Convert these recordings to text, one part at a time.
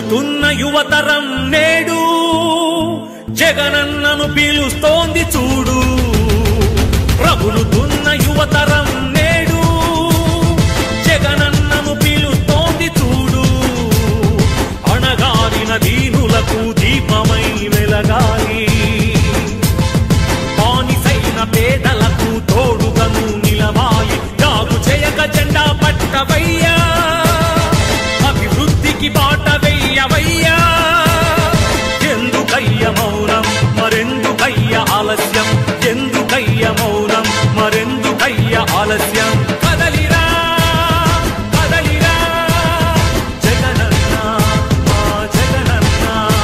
రగులుతున్న యువతరం నేడు జగనన్నను పీలుస్తోంది చూడు రగులుతున్న యువతరం నేడు జగనన్నను పీలుస్తోంది చూడు అణగారిన దీనులకు దీపమై వెలగాలి బానిసైన పేదలకు తోడుగను నిలవాలి జాగు చేయక జెండా పట్టవయ్యా అభివృద్ధికి బాట వెయ్యవయ్యా ఎందుకయ్య మౌనం మరెందుకయ్య ఆలస్యం ఎందుకయ్య మౌనం మరెందుకయ్య ఆలస్యం కదలిరా కదలిరా జగనన్న మా జగనన్న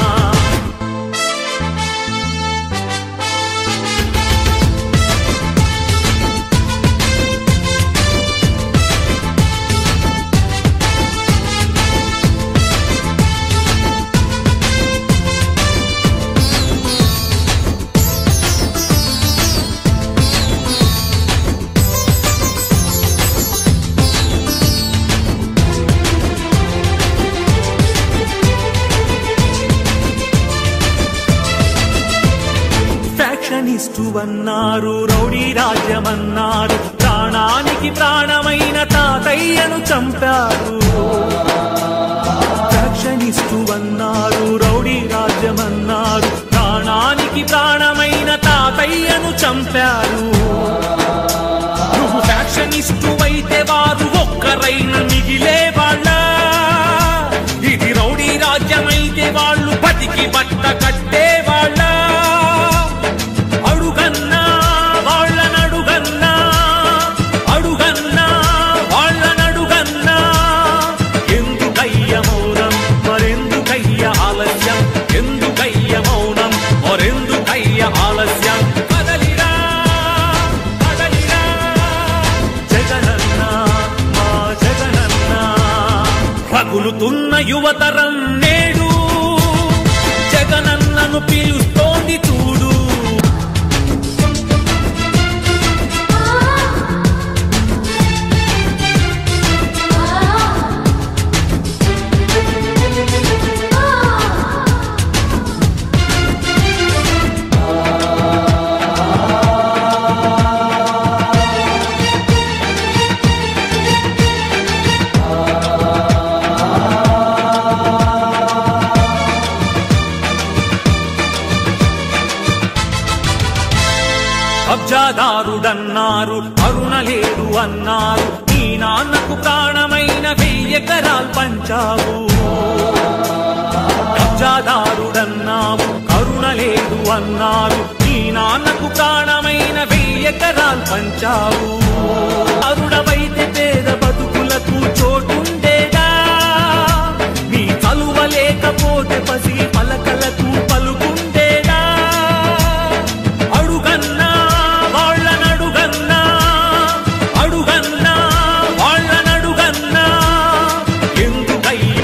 ఫ్యాక్షనిస్టు అన్నారు రౌడీ రాజ్యమన్నారు ప్రాణానికి ప్రాణమైన తాతయ్యను చంపారు ఫ్యాక్షనిస్టు అన్నారు రౌడీ రాజ్యమన్నారు ప్రాణానికి ప్రాణమైన తాతయ్యను చంపారు నువ్వు ఫ్యాక్షనిస్టు అయితే వారు ఒక్కరైన మిగిలే వాళ్ళ ఇది రౌడీ రాజ్యమైతే వాళ్ళు బతికి బట్ట కట్టే వాళ్ళ అడుగన్నా వాళ్ళనడుగన్నా అడుగన్నా వాళ్ళనడుగన్నా ఎందుకయ్య మౌనం మరెందుకయ్య ఆలస్యం ఎందుకయ్య మౌనం మరెందుకయ్య ఆలస్యం కదలిరా కదలిరా జగనన్న మా జగనన్న రగులుతున్న యువతరం నేడు జగనన్నను పిలుస్తోంది చూడు కబ్జాదారుడన్నారు అరుణ లేడు అన్నారు నీ నాన్నకు ప్రాణమైన వెయ్యెకరాలు పంచావు కబ్జాదారుడన్నావు కరుణ లేదు అన్నారు నీ నాన్నకు ప్రాణమైన వెయ్యెకరాలు పంచావు అరుడవైతే పేద బతుకులకు చోటుండేదా నీ చలువ లేకపోతే పసి పలకలకు పలుకుండేదా అడుగన్నా వాళ్ళనడుగన్నా అడుగన్నా వాళ్ళనడుగన్నా ఎందుకయ్య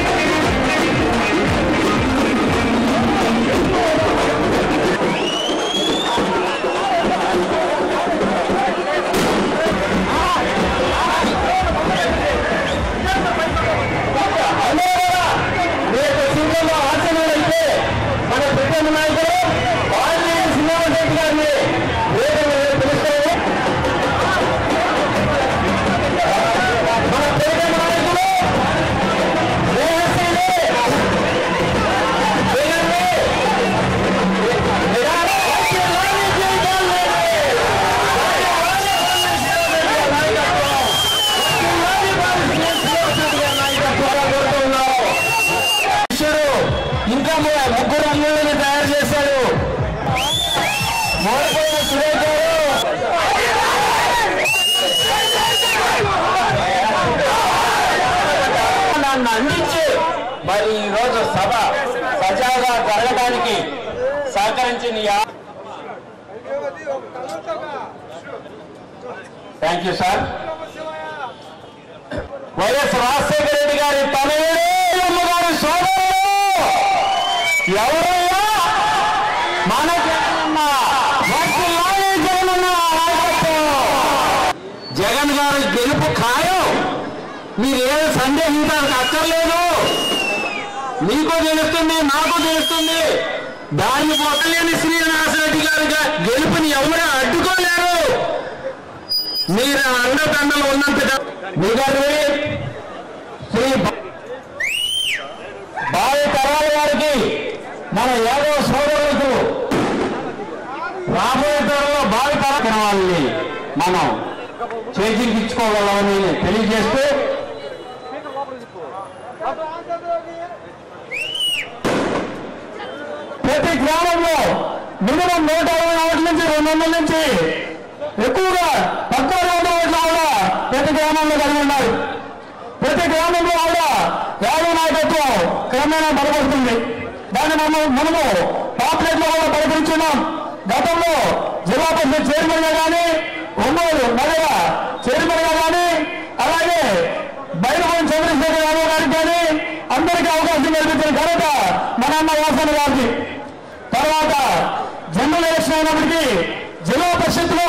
రేపు సినిమాలో ఆచరణైతే మన ప్రిటన్ నాయకులు వాల్మీకి శ్రీనివాస్ రెడ్డి గారిని రేపు మేము పిలుస్తాము మన ప్రిటన్ నాయకులు దేహశీలి జగన్ని నిరాళ ఇచ్చాడు ఇంకా ము- ముగ్గురు అమ్ముళ్ళని తయారు చేశాడు మోడపోయిన సురేష్ గారు నన్ను అందించి మరి ఈ రోజు సభ సజావుగా జరగడానికి సహకరించిన thank you sir YS Rajasekhara Reddy గారి తనయుడే అమ్మగారి సోదరుడు ఎవరయ్యా మన జగనన్న వర్ధిల్లాలి జగనన్న నాయకత్వం. జగన్ గారి గెలుపు ఖాయం మీరేం సందేహించడానికి అక్కర్లేదు నీకు తెలుస్తుంది నాకు తెలుస్తుంది దాన్ని పొట్టలేని శ్రీనివాసరెడ్డి గారి గా- గెలుపుని ఎవరు అడ్డుకోలేరు మీరు అండదండలు ఉన్నంతగా మిగతా శ్రీ భావి తరాల వారికి మన యాదవ సోదరులకు రాబోయే తరంలో భావి కార్యక్రమాలని మనం చేజిక్కించుకోగలమని తెలియజేస్తూ ప్రతి గ్రామంలో మినిమం నూట అరవై ఓట్ల నుంచి రెండు వందల నుంచి ఎక్కువగా తక్కువ నూట ఓట్ల కూడా ప్రతి గ్రామంలో కలిగి ఉన్నారు ప్రతి గ్రామంలో కూడా యాదవ నాయకత్వం క్రమేణా బలపడుతుంది దాన్ని మనం మనము పాపులేట్ లో కూడా బలపరుచున్నాం గతంలో జిల్లా పరిషత్ చైర్మన్ గా కానీ ఒంగోలు నగర చైర్మన్ గా కానీ అలాగే బయలుపోయిన చంద్రశేఖర్ యాదవ్ గారికి కానీ అందరికీ అవకాశం కల్పించిన ఘనత మన అన్న వాసన గారికి తర్వాత జనరల్ ఎలక్షన్ అయినప్పటికీ జిల్లా పరిషత్లో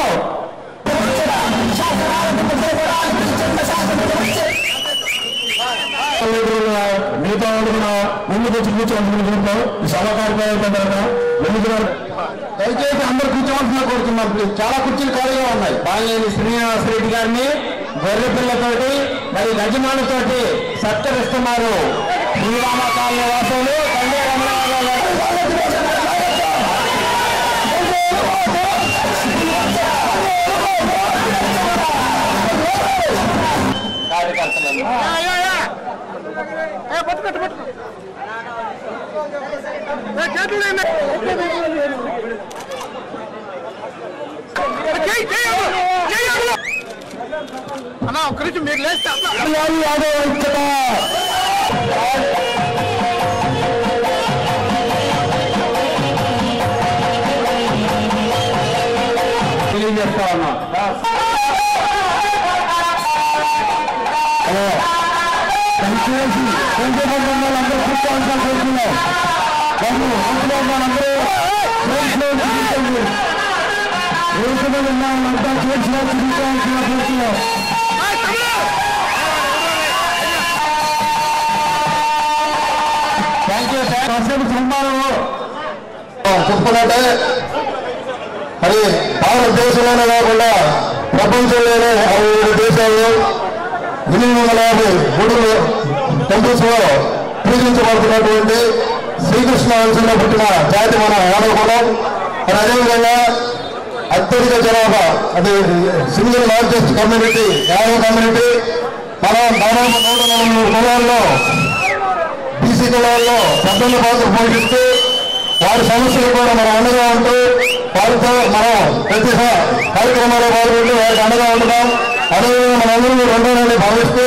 మిగతా వాళ్ళు కూడా ముందుకు వచ్చి కూర్చోవాల్సిన కోరుతాం ఈ సభ కార్యక్రమం ముందుకు దయచేసి అందరు కూర్చోవాల్సిన కోరుతున్నాం ప్లీజ్ చాలా కుర్చీలు ఖాళీగా ఉన్నాయి బాలినేని శ్రీనివాస రెడ్డి గారిని గొర్రె పిల్లతోటి మరి గజమాలతోటి సత్కరిస్తున్నారు శ్రీరామ కాలనీ వాసులు కండే రమణరావు గారు కార్యకర్తలను అన్నా ఒక్క నిమిషం మీరు లేస్తే అట్లా లాల్ యాదవ్ ఐక్యత తెలియజేస్తా ఉన్నా హలో. దయచేసి కొంచెం కొంచెం వాళ్ళందరూ కూర్చోవాల్సిన కోరుతున్నాం బాబు ఇంట్లో ఉన్న వాళ్ళందరూ చైర్స్లో కూర్చోండి. వేసుకుని ఉన్న వాళ్ళంతా చైర్స్లో కూర్చోవాల్సిన కోరుతున్నాం థ్యాంక్ యూ సార్ కాసేపు సన్మానం చెప్పుకున్నట్టే మరి భారతదేశంలోనే కాకుండా ప్రపంచంలోనే అరవై ఏడు దేశాల్లో ఎనిమిది వందల యాభై గుడు టెంపుల్స్ లో పూజించబడుతున్నటువంటి శ్రీకృష్ణ వంశంలో పుట్టిన జాతి మన యాదవ కులం మరి అదేవిధంగా అత్యధిక జనాభా అది single largest community Yadava community మనం దాదాపు నూట నలభై మూడు కులాల్లో బీసీ కులాల్లో పెద్దల పాత్ర పోషిస్తూ వారి సమస్యలు కూడా మనం అండగా ఉంటూ వారితో మనం ప్రతి స- కార్యక్రమాల్లో పాల్గొంటూ వారికి అండగా ఉంటున్నాం అదేవిధంగా మనందరూ రెండో నుండి భావిస్తూ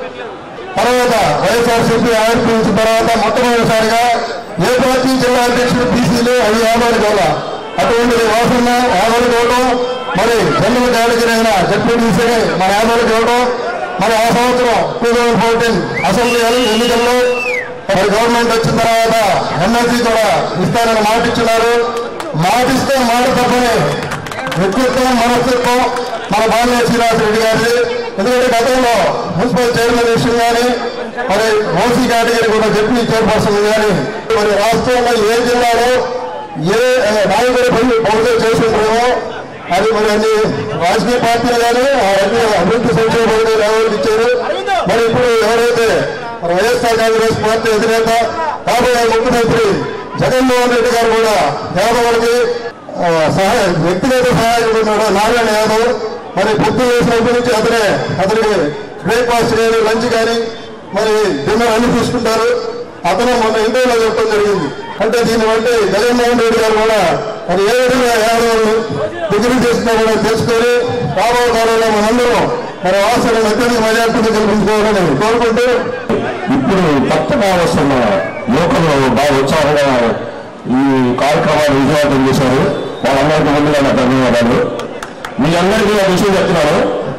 తర్వాత వైఎస్ఆర్సీపీ ఆవిర్భవించిన తర్వాత మొట్టమొదటిసారిగా ఏ పార్టీ జిల్లా అధ్యక్షుడు బీసీలు అవి యాభై గోల అటువంటిది వాసన యాభై ఇవ్వడం మరి జన్మ కేటగిరీ అయిన జడ్పీటీసీ మన యాభై ఇవ్వడం మరి ఆ సంవత్సరం టూ థౌజండ్ ఫోర్టీన్ అసెంబ్లీ ఎన్నికల్లో మరి గవర్నమెంట్ వచ్చిన తర్వాత ఎమ్మెల్సీ కూడా ఇస్తారని మాట ఇచ్చున్నారు మాటిస్తే మాట తప్పని వ్యక్తిత్వం మనస్తత్వం మన బాలిన శ్రీనివాసరెడ్డి గారిది ఎందుకంటే గతంలో మున్సిపల్ చైర్మన్ విషయం కానీ మరి ఓసీ కేటగిరీ కూడా డిప్యూటీ చైర్పర్సన్ కానీ మరి రాష్ట్రంలో ఏ జిల్లాలో ఏ ఆ, నాయకుడు పని బహుశా చేసి ఉంటారో అది మరి అన్ని రాజకీయ పార్టీలు కానీ అన్ని అభివృద్ధి సంక్షేమ పథకాలు ఎవరికి ఇచ్చారు మరి ఇప్పుడు ఎవరైతే మరి వైఎస్ఆర్ కాంగ్రెస్ పార్టీ అధినేత కాబోయే ముఖ్యమంత్రి జగన్మోహన్ రెడ్డి గారు కూడా యాదవులకి ఆ, సహాయ వ్యక్తిగత సహాయకుడు ఉన్నాడు నారాయణ యాదవ్ మరి పొద్దు వేసినప్పటి నుంచి అతనే అతనికి బ్రేక్ఫాస్ట్ కానీ లంచ్ కానీ మరి డిన్నర్ అన్ని తీసుకుంటారు అతను మొన్న ఇంటర్వ్యూలో చెప్పడం జరిగింది అంటే దీన్ని బట్టి జగన్మోహన్ రెడ్డి గారు కూడా మరి ఏ విధంగా యాదవులు డిగ్రీ చేసినా కూడా తెలుసుకొని రాబోయే కాలంలో మనందరం మరి వాసన అత్యధిక మెజార్టీని కల్పించుకోవాలని కోరుకుంటూ ఇప్పుడు కొత్తగా వస్తున్న యువకులు బాగా ఉత్సాహంగా ఈ కార్యక్రమాన్ని విజయవంతం చేశారు వాళ్ళందరికీ ముందుగా నా ధన్యవాదాలు మీ అందరికీ ఒక విషయం చెప్తున్నాను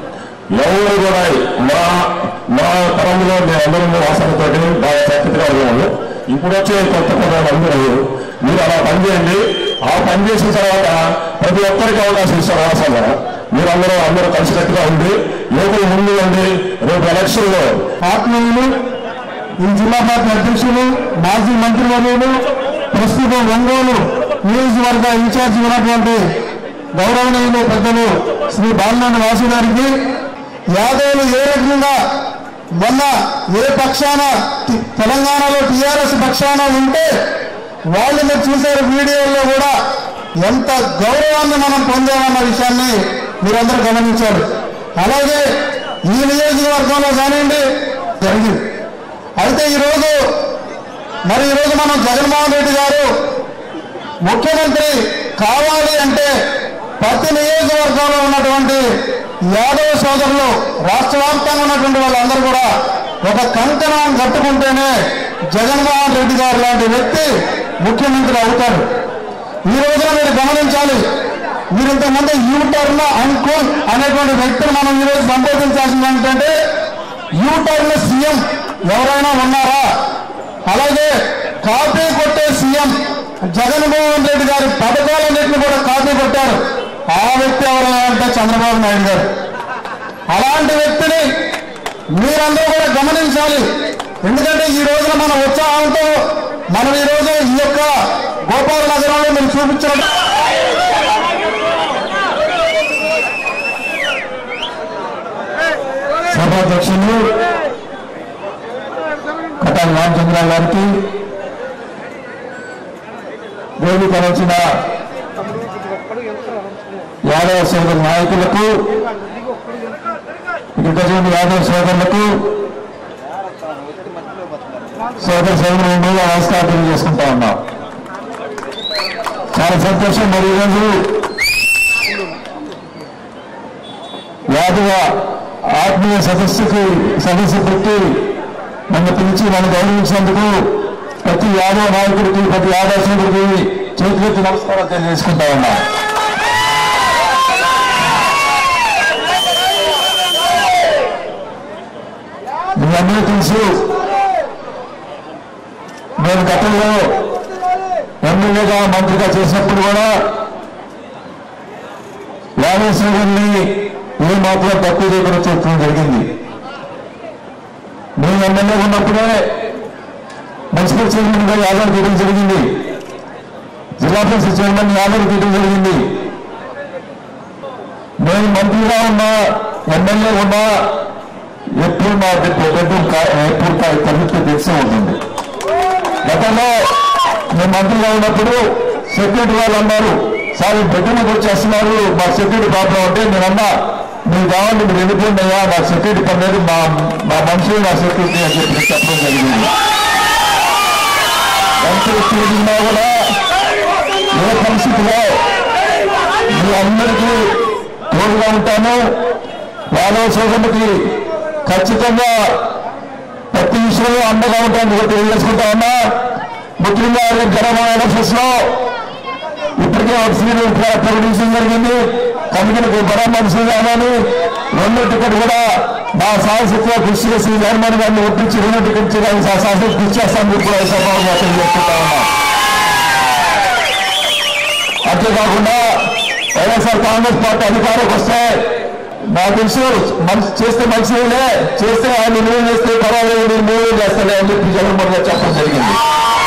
ఎవరు కూడా మా మా తరంలో మేమందరం వాసనతోటి బాగా చక్కగా ఉన్నాము ఇప్పుడు వచ్చే కొత్త పదాలు అందరూ మీరు అలా పనిచేయండి ఆ పని చేసిన తర్వాత ప్రతి ఒక్కరికి అవకాశం ఇస్తారు వాసన మీరు అందరూ అందరూ కలిసికట్టుగా ఉండి యువకులు ముందు ఉండి రేపు ఎలక్షన్లో ఆత్మీయులు ఈ జిల్లా పార్టీ అధ్యక్షులు మాజీ మంత్రివర్యులు ప్రస్తుతం ఒంగోలు నియోజకవర్గ ఇన్ఛార్జి ఉన్నటువంటి గౌరవనీయులు పెద్దలు శ్రీ బాలినేని వాసు గారికి యాదవులు ఏ రకంగా మొన్న ఏ పక్షాన టి- తెలంగాణలో టీఆర్ఎస్ పక్షాన ఉంటే వాళ్ళు మీరు చూసారు వీడియోల్లో కూడా ఎంత గౌరవాన్ని మనం పొందామన్న విషయాన్ని మీరందరూ గమనించారు అలాగే ఈ నియోజకవర్గంలో కానివ్వండి జరిగింది అయితే ఈరోజు మరి ఈరోజు మనం జగన్మోహన్ రెడ్డి గారు ముఖ్యమంత్రి కావాలి అంటే ప్రతి నియోజకవర్గంలో ఉన్నటువంటి యాదవ సోదరులు రాష్ట్ర వ్యాప్తంగా ఉన్నటువంటి వాళ్ళందరూ కూడా ఒక కంకణం కట్టుకుంటేనే జగన్మోహన్ రెడ్డి గారు లాంటి వ్యక్తి ముఖ్యమంత్రి అవుతారు ఈ రోజున మీరు గమనించాలి మీరు ఇంతకుముందు యూటర్న్ అంకుల్ అనేటువంటి వ్యక్తిని మనం ఈరోజు సంబోధించాల్సింది ఏంటంటే యూటర్న్ సీఎం ఎవరైనా ఉన్నారా అలాగే కాపీ కొట్టే సీఎం జగన్మోహన్ రెడ్డి గారి పథకాలన్నింటినీ కూడా కాపీ కొట్టారు ఆ వ్యక్తి ఎవరైనా అంటే చంద్రబాబు నాయుడు గారు అలాంటి వ్యక్తిని మీరందరూ కూడా గమనించాలి ఎందుకంటే ఈ రోజున మన ఉత్సాహంతో మనం ఈ రోజు ఈ యొక్క గోపాల నగరంలో మీరు చూపించడం సభాధ్యక్షులు కటాన్ రామచంద్ర గారికి వేదిక వచ్చిన యాదవ సోదరు నాయకులకు ఇక్కడ చూడండి యాదవ సోదరులకు సోదర సోదరులు నమస్కారం తెలియజేసుకుంటా ఉన్నాం చాలా సంతోషం మరి ఈరోజు యాదవ ఆత్మీయ సదస్సుకి సదస్సు పెట్టి నన్ను పిలిచి నన్ను గౌరవించినందుకు ప్రతి యాదవ నాయకుడికి ప్రతి యాదవ సోదరుడికి చేతులెత్తి నమస్కారం తెలియజేసుకుంటా ఉన్నా మీ అందరూ తెలుసు నేను గతంలో ఎమ్మెల్యేగా మంత్రిగా చేసినప్పుడు కూడా యాదవేశ్వరుని ఏ మాత్రం తక్కువ చేయకుండా చూడటం జరిగింది నేను ఎమ్మెల్యే ఉన్నప్పుడే మున్సిపల్ చైర్మన్ గా యాదవ్ తీయడం జరిగింది జిల్లా పరిషత్ చైర్మన్ యాదవ్ తీయడం జరిగింది నేను మంత్రిగా ఉన్నా ఎమ్మెల్యే ఉన్నా ఎప్పుడు నా బెడ్రూమ్ ఎప్పుడు తగ్గితే తెలిసే ఉంటుంది గతంలో నేను మంత్రిగా ఉన్నప్పుడు సెక్యూరిటీ వాళ్ళు అన్నారు సార్ ఈ బెడ్రూమ్ వచ్చేస్తున్నారు మా సెక్యూరిటీ ప్రాబ్లం అంటే నేనన్నా మీరు కావాలి మీరు వెళ్ళిపోండి అయ్యా నా సెక్యూరిటీ పని లేదు మా మా మనుషులు నా సెక్యూరిటీ అని చెప్పి చెప్పడం జరిగింది ఎంత సెక్యూరిటీ ఉన్నా కూడా ఏ పరిస్థితిలో మీ అందరికీ తోడుగా ఉంటాను యాదవ సోదరులకి ఖచ్చితంగా ప్రతి విషయంలో అండగా ఉంటాను కూడా తెలియజేసుకుంటా ఉన్నా ముఖ్యంగా జనరల్ ఎలక్షన్స్ లో ఇప్పటికే ఒక సీనియర్ ప్రకటించడం జరిగింది కమిటీలకు బరామర్ శ్రీరామని రెండో టికెట్ కూడా మా సాహసత్వ కృషి చేసి జగన్మోహన్ గారిని ఒప్పించి రెండో టికెట్ చేయడానికి సాహసం కృషి చేస్తామని కూడా ఈ సభగా తెలియజేసుకుంటా ఉన్నా అంతేకాకుండా వైఎస్ఆర్ కాంగ్రెస్ పార్టీ అధికారంకి వస్తే నాకు తెలుసు మనసు చేస్తే మంచిదేలే చేస్తే ఆయన నువ్వు చేస్తే పర్వాలేదు నువ్వు చేస్తానే అని చెప్పి జగన్మోహన్ గారు చెప్పడం జరిగింది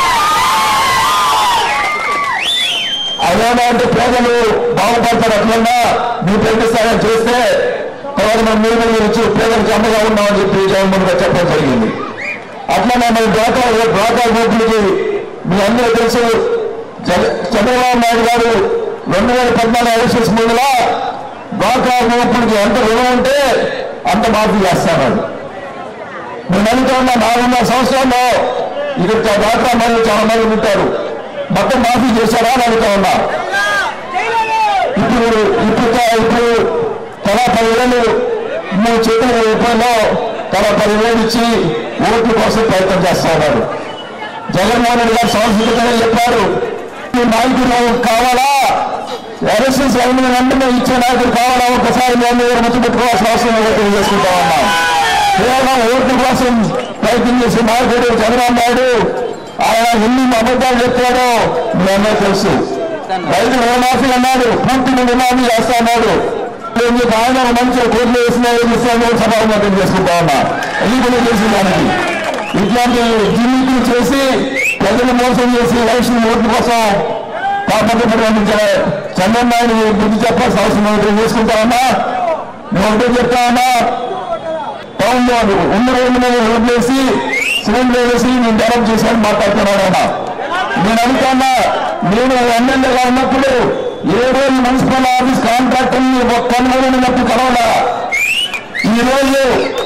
అదేనా అంటే పేదలు బాగుపడతారు అట్లన్నా మీ ప్రయత్నిస్తారని చేస్తే తర్వాత మనం మీరు మీద వచ్చి పేదలకు అండగా ఉన్నామని చెప్పి జగన్మోహన్ గారు చెప్పడం జరిగింది అట్లనే మన డ్వాకా డ్వాకా గ్రూపులకి మీ అందరూ తెలుసు జగ- చంద్రబాబు నాయుడు గారు రెండు వేల పద్నాలుగు ఎలక్షన్స్ ముందులా డ్వాకా గ్రూపులకి ఎంత రుణం ఉంటే అంత మాఫీ చేస్తాను నేను అనుకున్న నాలుగున్నర సంవత్సరాల్లో ఇక్కడ డ్వాకా మహిళలు చాలా మంది ఉంటారు మొత్తం మాఫీ చేశారా అని అడుగుతా ఉన్నా ఇప్పుడు ఇప్పుడు ఇప్పుడు తలా పదివేలు మూడు చేతుల రూపాయల్లో తలా పదివేలు ఇచ్చి ఓట్ల కోసం ప్రయత్నం చేస్తా ఉన్నారు జగన్మోహన్ రెడ్డి గారు సంస్కృతంగా చెప్పారు ఈ నాయకులు కావాలా ఎలక్షన్స్ అయిన వెంటనే ఇచ్చే నాయకులు కావాలా ఒకసారి మేము ముచ్చు పెట్టుకోవాల్సిన అవసరం లేదో తెలియజేసుకుంటా ఉన్నాం కేవలం ఓట్ల కోసం ప్రయత్నం చేసే నాయకుడు చంద్రబాబు నాయుడు ఆయన ఎన్ని అబద్ధాలు చెప్పాడో మేమే తెలుసు రైతు రుణమాఫీ అన్నాడు పూర్తి రుణమాఫీ చేస్తా అన్నాడు ఏం చెప్పి ఆయన ఒక మంచి కోట్లు వేసిన సభాగా చేసుకుంటా ఉన్నా ఇది కూడా తెలిసిన దానికి ఇట్లాంటి జిమ్మికులు చేసి ప్రజలు మోసం చేసి ఎలక్షన్ ఓట్ల కోసం కాపాడబడిన చంద్రబాబు బుద్ధి చెప్పాల్సిన అవసరం ఒకటి చేసుకుంటా ఉన్నా నేను ఒకటే చెప్తా ఉన్నా టౌన్ లో ఉన్న రోజు మీద వదిలేసి సిలిండర్ వేసి నేను డెవలప్ చేశాను మాట్లాడుతున్నాను ఆయన నేను అనుకున్నా నేను ఎమ్మెల్యేగా ఉన్నప్పుడు ఏ రోజు మున్సిపల్ ఆఫీస్ కాంట్రాక్టర్ని ఒక్క కనుగొని నప్పు కలవలా ఈ రోజు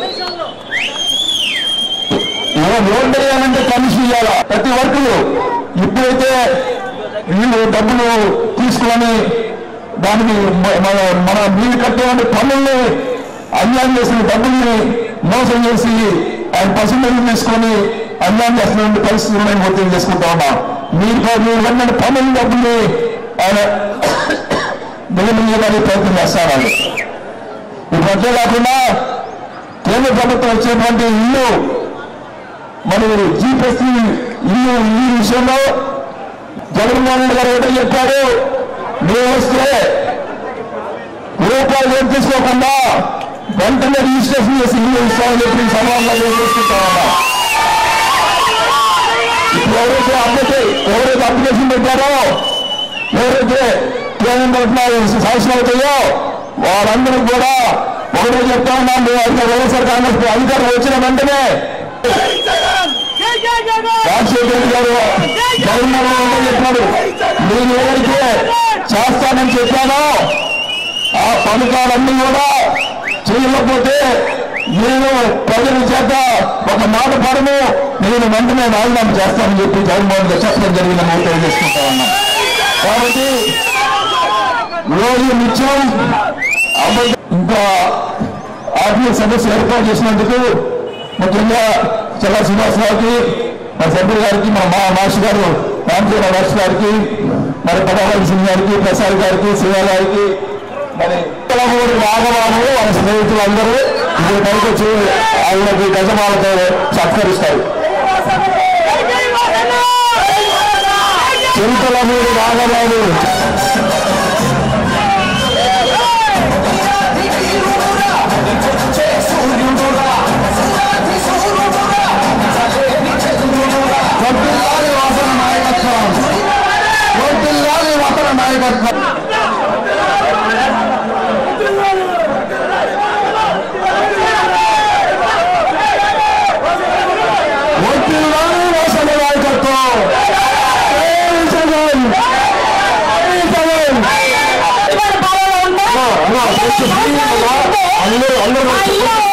రోడ్డు వేయాలంటే కమిషన్ ఇవ్వాలా ప్రతి వర్కులు ఇప్పుడైతే వీళ్ళు డబ్బులు తీసుకొని దానికి మ- మన మన మీరు కట్టేటువంటి పన్నుల్ని అన్యాయం చేసిన డబ్బుల్ని మోసం చేసి ఆయన పసుపు తీసుకొని అన్యాయం చేస్తున్న పరిస్థితులు మేము ఒత్తిడి చేసుకుంటా ఉన్నాం మీరు మీరు కట్టిన పన్నుల డబ్బుల్ని ఆయన దిగమింగడానికి ప్రయత్నం చేస్తాను ఇప్పుడు అంతే కాకుండా కేంద్ర ప్రభుత్వం వచ్చేటువంటి ఇల్లు మరి జీపీఎస్సీ ఇల్లు ఈ విషయంలో జగన్మోహన్ రెడ్డి గారు ఏదో చెప్పారు మేము వస్తే రూపాయలు ఏం తీసుకోకుండా వెంటనే రిజిస్ట్రేషన్ చేసి ఇల్లు ఇస్తామని చెప్పి సమానంగా మేము చేసుకుంటామన్నా ఇప్పుడు ఎవరైతే అప్లికే ఎవరైతే అప్లికేషన్ పెట్టారో ఎవరైతే కేంద్రం తరఫున శాంక్షన్ అవుతాయో వాళ్ళందరూ కూడా ఒకటే చెప్తా ఉన్నాం మేము అధికార వైఎస్ఆర్ కాంగ్రెస్ అధికారం వచ్చిన వెంటనే రాజశేఖర రెడ్డి గారు జగన్మోహన్ రెడ్డి చెప్పాడు నేను ఏదైతే చేస్తానని చెప్పానో ఆ పథకాలన్నీ కూడా చేయకపోతే నేను ప్రజల చేత ఒక మాట పడను నేను వెంటనే రాజీనామా చేస్తానని చెప్పి జగన్మోహన్ రెడ్డి చెప్పడం జరిగిందని నేను తెలియజేసుకుంటా ఉన్నా కాబట్టి రోజు నిత్యం అబద్ధ- ఇంకా ఆత్మీయ సదస్సు ఏర్పాటు చేసినందుకు ముఖ్యంగా చల్ల శ్రీనివాసరావుకి మా సభ్యులు గారికి మా మా మాస్టర్ గారు రామచంద్ర మాస్టర్ గారికి మరి పదహారు సింగ్ గారికి ప్రసాద్ గారికి శివ గారికి మరి పిల్లమూరి రాఘవాలు వాళ్ళ స్నేహితులు అందరూ ఇప్పుడు పైకి వచ్చి వాళ్ళకి గజమాలతో సత్కరిస్తారు చింతలమూరి రాఘవాలు కొట్టిల్లాలి వాసన నాయకత్వం కొట్టిల్లాలి వాసన నాయకత్వం కొట్టిల్లాలి వాసన నాయకత్వం జై జగన్ జై జగన్ అన్నా, అన్నా, కొంచెం free అన్నా. అందరూ అందరూ